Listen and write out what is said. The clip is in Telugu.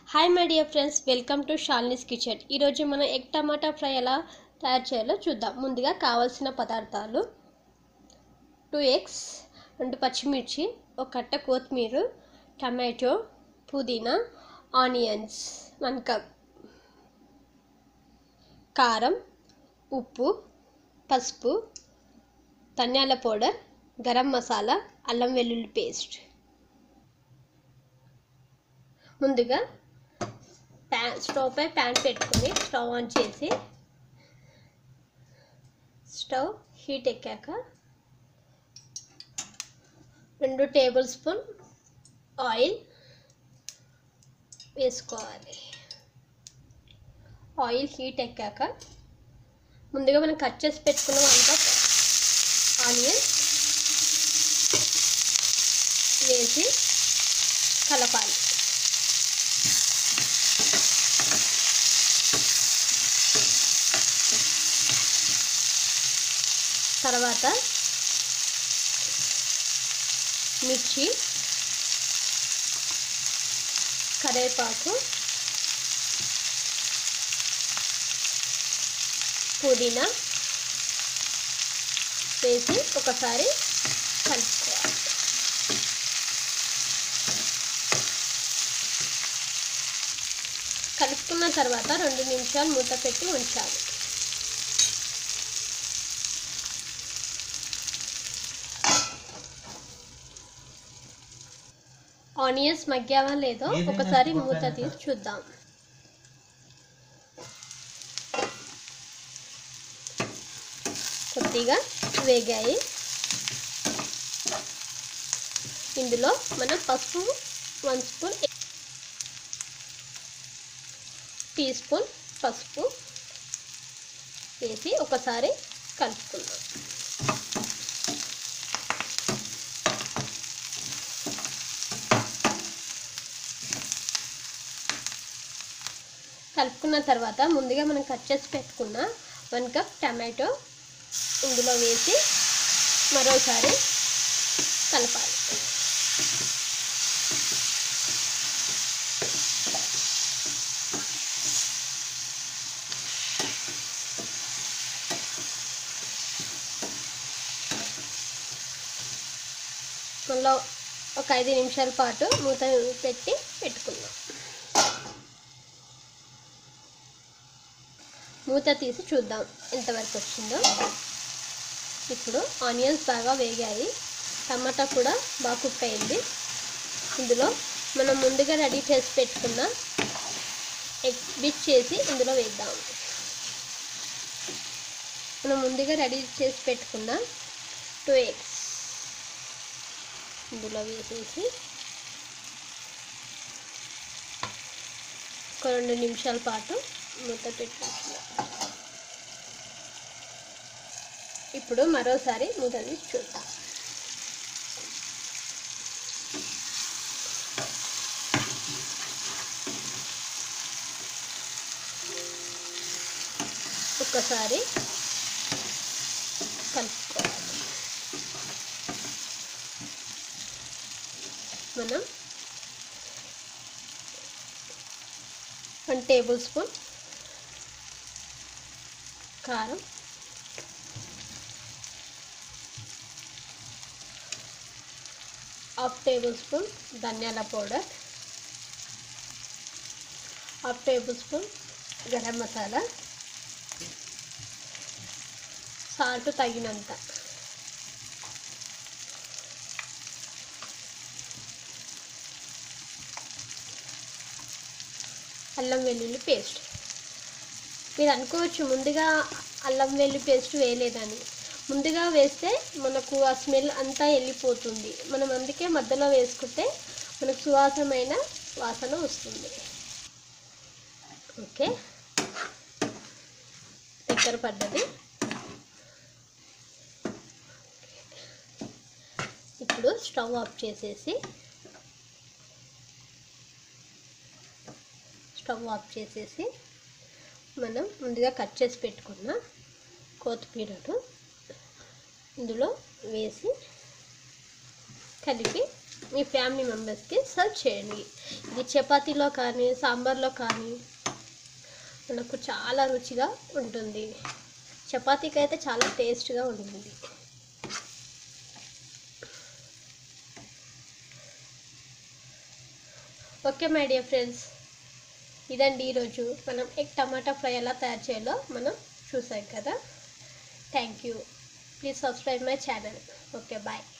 hi my dear friends welcome to Shalni's kitchen ఈరోజు మనం ఎగ్ టమాటా ఫ్రై ఎలా తయారు చేయాలో చూద్దాం ముందుగా కావాల్సిన పదార్థాలు టూ ఎగ్స్ రెండు పచ్చిమిర్చి ఒక కట్ట కొత్తిమీర టమాటో పుదీనా ఆనియన్స్ వన్ కప్ కారం ఉప్పు పసుపు ధనియాల పౌడర్ గరం మసాలా అల్లం వెల్లుల్లి పేస్ట్ ముందుగా ప్యాన్ స్టవ్ పై ప్యాన్ పెట్టుకొని స్టవ్ ఆన్ చేసి స్టవ్ హీట్ ఎక్కాక రెండు టేబుల్ స్పూన్ ఆయిల్ వేసుకోవాలి ఆయిల్ హీట్ ఎక్కాక ముందుగా మనం కట్ చేసి పెట్టుకున్న వన్ కప్ ఆనియన్ వేసి కలపాలి తర్వాత మిర్చి కరివేపాకు పుదీనా వేసి ఒకసారి కలుపుకోవాలి కలుపుకున్న తర్వాత రెండు నిమిషాలు మూత పెట్టి ఉంచాలి ఆనియన్స్ మగ్గావా లేదో ఒకసారి మూత తీసి చూద్దాం కొద్దిగా వేగాయి ఇందులో మనం పసుపు వన్ స్పూన్ టీ స్పూన్ పసుపు వేసి ఒకసారి కలుపుకుందాం కలుపుకున్న తర్వాత ముందుగా మనం కట్ చేసి పెట్టుకున్న వన్ కప్ టమాటో ఇందులో వేసి మరోసారి కలపాలి మళ్ళీ ఒక ఐదు నిమిషాల పాటు మూత పెట్టి పెట్టుకుందాం మూత తీసి చూద్దాం ఎంతవరకు వచ్చిందో ఇప్పుడు ఆనియన్స్ బాగా వేగాయి టమాటా కూడా బాగా కుక్ అయింది ఇందులో మనం ముందుగా రెడీ చేసి పెట్టుకున్న ఎగ్ బిచ్ చేసి ఇందులో వేద్దాం మనం ముందుగా రెడీ చేసి పెట్టుకున్న టూ ఎగ్స్ ఇందులో వేసేసి ఒక రెండు నిమిషాల పాటు మూత పెట్టుకుంటున్నాం ఇప్పుడు మరోసారి మూత తీసి చూద్దాం ఒక్కసారి కలుపుకోవాలి మనం వన్ టేబుల్ స్పూన్ కారం హాఫ్ టేబుల్ స్పూన్ ధనియాల powder half tablespoon garam masala salt తగినంత అల్లం వెల్లుల్లి పేస్ట్ మీరు అనుకోవచ్చు ముందుగా అల్లం వెల్లుల్లి పేస్ట్ వేయలేదని ముందుగా వేస్తే మనకు ఆ స్మెల్ అంతా వెళ్ళిపోతుంది మనం అందుకే మధ్యలో వేసుకుంటే మనకు సువాసమైన వాసన వస్తుంది ఓకే దగ్గర పడ్డది ఇప్పుడు స్టవ్ ఆఫ్ చేసేసి స్టవ్ ఆఫ్ చేసేసి మనం ముందుగా కట్ చేసి పెట్టుకున్న కొత్తిమీరను ఇందులో వేసి కలిపి మీ ఫ్యామిలీ మెంబర్స్కి సర్వ్ చేయండి ఇది చపాతీలో కానీ సాంబార్లో కానీ మనకు చాలా రుచిగా ఉంటుంది చపాతీకి అయితే చాలా టేస్ట్గా ఉంటుంది ఓకే మై డియర్ ఫ్రెండ్స్ ఇదండి ఈరోజు మనం ఎగ్ టమాటా ఫ్రై ఎలా తయారు చేయాలో మనం చూసాం కదా thank you please subscribe my channel okay bye